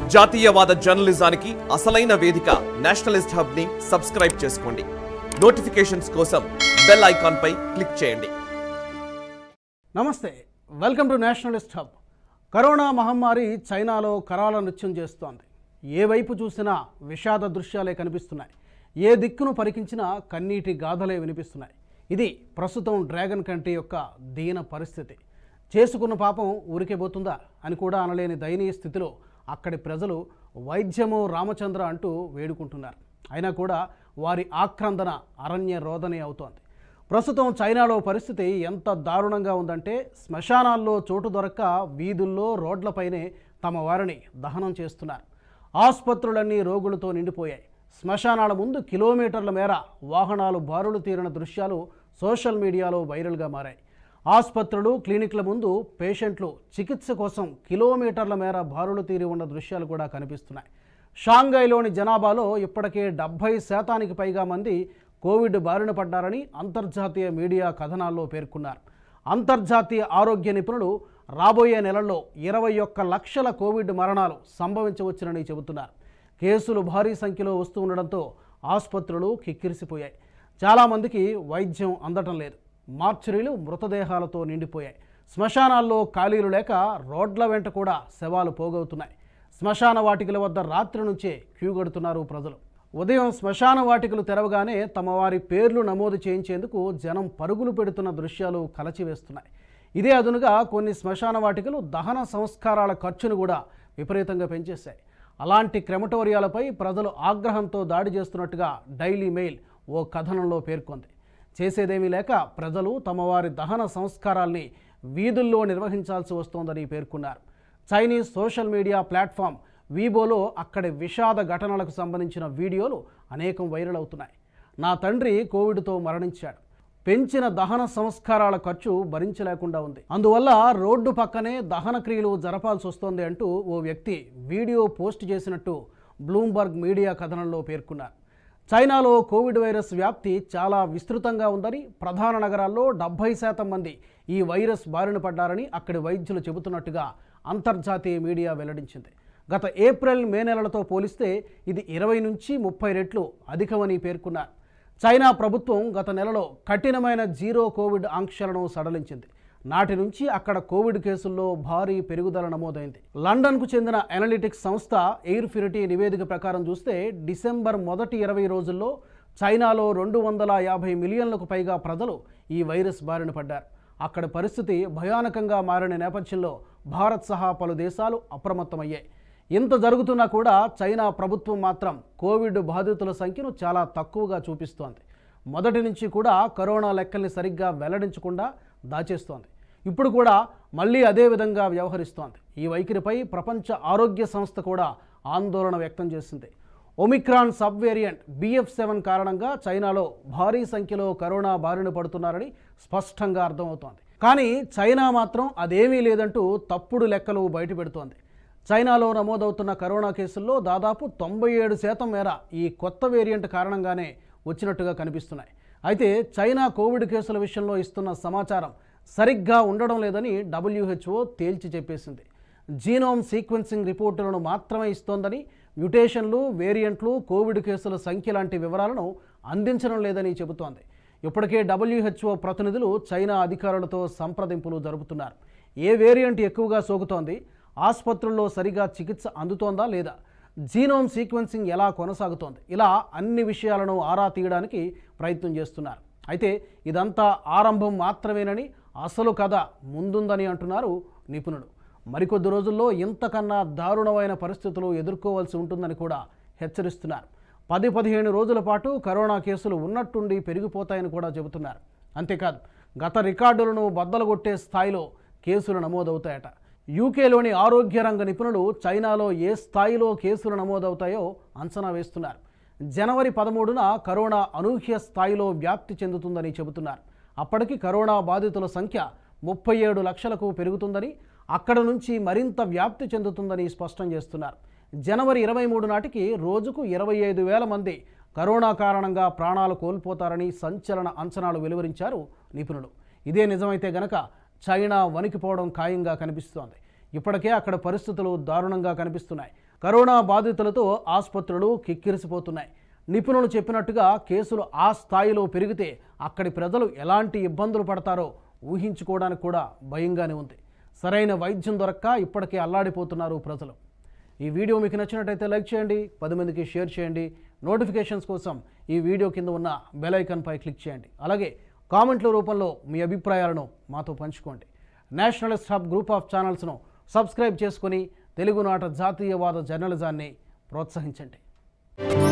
జాతీయవాద జర్నలిజానికి అసలైన వేదిక నేషనలిస్ట్ హబ్ ని సబ్స్క్రైబ్ చేసుకోండి నోటిఫికేషన్స్ కోసం బెల్ ఐకాన్ పై క్లిక్ చేయండి నమస్తే welcome to nationalist hub corona మహమ్మారి చైనాలో కరాల నృత్యం చేస్తోంది ఏ వైపు చూసినా విషాద దృశ్యాలే కనిపిస్తున్నాయి ఏ దిక్కును పరికించినా కన్నీటి గాథలే వినిపిస్తున్నాయి ఇది ప్రస్తుతం డ్రాగన్ కంట్రీ యొక్క దీన పరిస్థితి చేసుకున్న పాపం ఊరికే పోతుందా అని కూడా అనలేని దయనీయ స్థితిలో అక్కడి ప్రజలు వైద్యమో రామచంద్ర అంటూ వేడుకుంటున్నారు అయినా కూడా వారి ఆక్రందన అరణ్య రోదనే అవుతోంది ప్రస్తుతం చైనాలో పరిస్థితి ఎంత దారుణంగా ఉందంటే శ్మశానాల్లో చోటు దొరక్క వీధుల్లో రోడ్లపైనే తమ వారిని దహనం చేస్తున్నారు ఆసుపత్రులన్నీ రోగులతో నిండిపోయాయి శ్మశానాల ముందు కిలోమీటర్ల మేర వాహనాలు బారులు తీరిన దృశ్యాలు సోషల్ మీడియాలో వైరల్గా మారాయి ఆసుపత్రులు క్లినిక్ల ముందు పేషెంట్లు చికిత్స కోసం కిలోమీటర్ల మేర బారులు తీరి ఉన్న దృశ్యాలు కూడా కనిపిస్తున్నాయి షాంఘైలోని జనాభాలో ఇప్పటికే డెబ్భై శాతానికి పైగా మంది కోవిడ్ బారిన పడ్డారని అంతర్జాతీయ మీడియా కథనాల్లో పేర్కొన్నారు అంతర్జాతీయ ఆరోగ్య నిపుణులు రాబోయే నెలల్లో ఇరవై ఒక్క లక్షల కోవిడ్ మరణాలు సంభవించవచ్చునని చెబుతున్నారు కేసులు భారీ సంఖ్యలో వస్తూ ఉండడంతో ఆసుపత్రులు కిక్కిరిసిపోయాయి చాలామందికి వైద్యం అందటం లేదు మార్చురీలు మృతదేహాలతో నిండిపోయాయి శ్మశానాల్లో ఖాళీలు లేక రోడ్ల వెంట కూడా శవాలు పోగవుతున్నాయి శ్మశాన వాటికల వద్ద రాత్రి నుంచే క్యూ కడుతున్నారు ప్రజలు ఉదయం శ్మశాన వాటికలు తెరవగానే తమ వారి పేర్లు నమోదు చేయించేందుకు జనం పరుగులు పెడుతున్న దృశ్యాలు కలచివేస్తున్నాయి ఇదే అదునుగా కొన్ని శ్మశాన వాటికలు దహన సంస్కారాల ఖర్చును కూడా విపరీతంగా పెంచేశాయి అలాంటి క్రెమటోరియాలపై ప్రజలు ఆగ్రహంతో దాడి చేస్తున్నట్టుగా డైలీ మెయిల్ ఓ కథనంలో పేర్కొంది చేసేదేమీ లేక ప్రజలు తమ వారి దహన సంస్కారాల్ని వీధుల్లో నిర్వహించాల్సి వస్తోందని పేర్కొన్నారు చైనీస్ సోషల్ మీడియా ప్లాట్ఫామ్ వీబోలో అక్కడి విషాద ఘటనలకు సంబంధించిన వీడియోలు అనేకం వైరల్ అవుతున్నాయి నా తండ్రి కోవిడ్తో మరణించాడు పెంచిన దహన సంస్కారాల ఖర్చు భరించలేకుండా ఉంది అందువల్ల రోడ్డు పక్కనే దహన క్రియలు జరపాల్సి వస్తోంది అంటూ ఓ వ్యక్తి వీడియో పోస్ట్ చేసినట్టు బ్లూంబర్గ్ మీడియా కథనంలో పేర్కొన్నారు చైనాలో కోవిడ్ వైరస్ వ్యాప్తి చాలా విస్తృతంగా ఉందని ప్రధాన నగరాల్లో డెబ్భై శాతం మంది ఈ వైరస్ బారిన పడ్డారని అక్కడి వైద్యులు చెబుతున్నట్టుగా అంతర్జాతీయ మీడియా వెల్లడించింది గత ఏప్రిల్ మే నెలలతో పోలిస్తే ఇది ఇరవై నుంచి ముప్పై రెట్లు అధికమని పేర్కొన్నారు చైనా ప్రభుత్వం గత నెలలో కఠినమైన జీరో కోవిడ్ ఆంక్షలను సడలించింది నాటి నుంచి అక్కడ కోవిడ్ కేసుల్లో భారీ పెరుగుదల నమోదైంది లండన్కు చెందిన అనలిటిక్స్ సంస్థ ఎయిర్ ఫిరిటీ నివేదిక ప్రకారం చూస్తే డిసెంబర్ మొదటి ఇరవై రోజుల్లో చైనాలో రెండు వందల యాభై మిలియన్లకు పైగా ప్రజలు ఈ వైరస్ బారిన పడ్డారు అక్కడ పరిస్థితి భయానకంగా మారిన నేపథ్యంలో భారత్ సహా పలు దేశాలు అప్రమత్తమయ్యాయి ఇంత జరుగుతున్నా కూడా చైనా ప్రభుత్వం మాత్రం కోవిడ్ బాధితుల సంఖ్యను చాలా తక్కువగా చూపిస్తోంది మొదటి నుంచి కూడా కరోనా లెక్కల్ని సరిగ్గా వెల్లడించకుండా దాచేస్తోంది ఇప్పుడు కూడా మళ్ళీ అదే విధంగా వ్యవహరిస్తోంది ఈ వైఖరిపై ప్రపంచ ఆరోగ్య సంస్థ కూడా ఆందోళన వ్యక్తం చేసింది Omicron sub variant BF seven కారణంగా చైనాలో భారీ సంఖ్యలో కరోనా బారిన పడుతున్నారని స్పష్టంగా అర్థమవుతోంది కానీ చైనా మాత్రం అదేమీ లేదంటూ తప్పుడు లెక్కలు బయటపెడుతోంది చైనాలో నమోదవుతున్న కరోనా కేసుల్లో దాదాపు తొంభై ఏడు శాతం మేర ఈ కొత్త వేరియంట్ కారణంగానే వచ్చినట్టుగా కనిపిస్తున్నాయి అయితే చైనా కోవిడ్ కేసుల విషయంలో ఇస్తున్న సమాచారం సరిగ్గా ఉండడం లేదని డబ్ల్యూహెచ్ఓ తేల్చి చెప్పేసింది జీనోమ్ సీక్వెన్సింగ్ రిపోర్టులను మాత్రమే ఇస్తోందని మ్యుటేషన్లు వేరియంట్లు కోవిడ్ కేసుల సంఖ్య లాంటి వివరాలను అందించడం లేదని చెబుతోంది ఇప్పటికే డబ్ల్యూహెచ్ఓ ప్రతినిధులు చైనా అధికారులతో సంప్రదింపులు జరుపుతున్నారు ఏ వేరియంట్ ఎక్కువగా సోకుతోంది ఆసుపత్రుల్లో సరిగా చికిత్స అందుతోందా లేదా జీనోమ్ సీక్వెన్సింగ్ ఎలా కొనసాగుతోంది ఇలా అన్ని విషయాలను ఆరా తీయడానికి ప్రయత్నం చేస్తున్నారు అయితే ఇదంతా ఆరంభం మాత్రమేనని అసలు కథ ముందుందని అంటున్నారు నిపుణులు మరికొద్ది రోజుల్లో ఇంతకన్నా దారుణమైన పరిస్థితులు ఎదుర్కోవాల్సి ఉంటుందని కూడా హెచ్చరిస్తున్నారు పది పదిహేను రోజుల పాటు కరోనా కేసులు ఉన్నట్టుండి పెరిగిపోతాయని కూడా చెబుతున్నారు అంతేకాదు గత రికార్డులను బద్దలగొట్టే స్థాయిలో కేసులు నమోదవుతాయట యూకేలోని ఆరోగ్య రంగ నిపుణులు చైనాలో ఏ స్థాయిలో కేసులు నమోదవుతాయో అంచనా వేస్తున్నారు జనవరి పదమూడున కరోనా అనూహ్య స్థాయిలో వ్యాప్తి చెందుతుందని చెబుతున్నారు అప్పటికి కరోనా బాధితుల సంఖ్య ముప్పై ఏడు లక్షలకు పెరుగుతుందని అక్కడ నుంచి మరింత వ్యాప్తి చెందుతుందని స్పష్టం చేస్తున్నారు జనవరి ఇరవై మూడు నాటికి రోజుకు ఇరవై ఐదు వేల మంది కరోనా కారణంగా ప్రాణాలు కోల్పోతారని సంచలన అంచనాలు వెలువరించారు నిపుణులు ఇదే నిజమైతే గనక చైనా వణికిపోవడం ఖాయంగా కనిపిస్తోంది ఇప్పటికే అక్కడ పరిస్థితులు దారుణంగా కనిపిస్తున్నాయి కరోనా బాధితులతో ఆసుపత్రులు కిక్కిరిసిపోతున్నాయి నిపుణులు చెప్పినట్టుగా కేసులు ఆ స్థాయిలో పెరిగితే అక్కడి ప్రజలు ఎలాంటి ఇబ్బందులు పడతారో ఊహించుకోవడానికి కూడా భయంగానే ఉంది సరైన వైద్యం దొరక్క ఇప్పటికే అల్లాడిపోతున్నారు ప్రజలు ఈ వీడియో మీకు నచ్చినట్టయితే లైక్ చేయండి పది మందికి షేర్ చేయండి నోటిఫికేషన్స్ కోసం ఈ వీడియో కింద ఉన్న బెల్ ఐకాన్పై క్లిక్ చేయండి అలాగే కామెంట్ల రూపంలో మీ అభిప్రాయాలను మాతో పంచుకోండి నేషనలిస్ట్ హబ్ గ్రూప్ ఆఫ్ ఛానల్స్ను సబ్స్క్రైబ్ చేసుకొని తెలుగునాట జాతీయవాద జర్నలిజాన్ని ప్రోత్సహించండి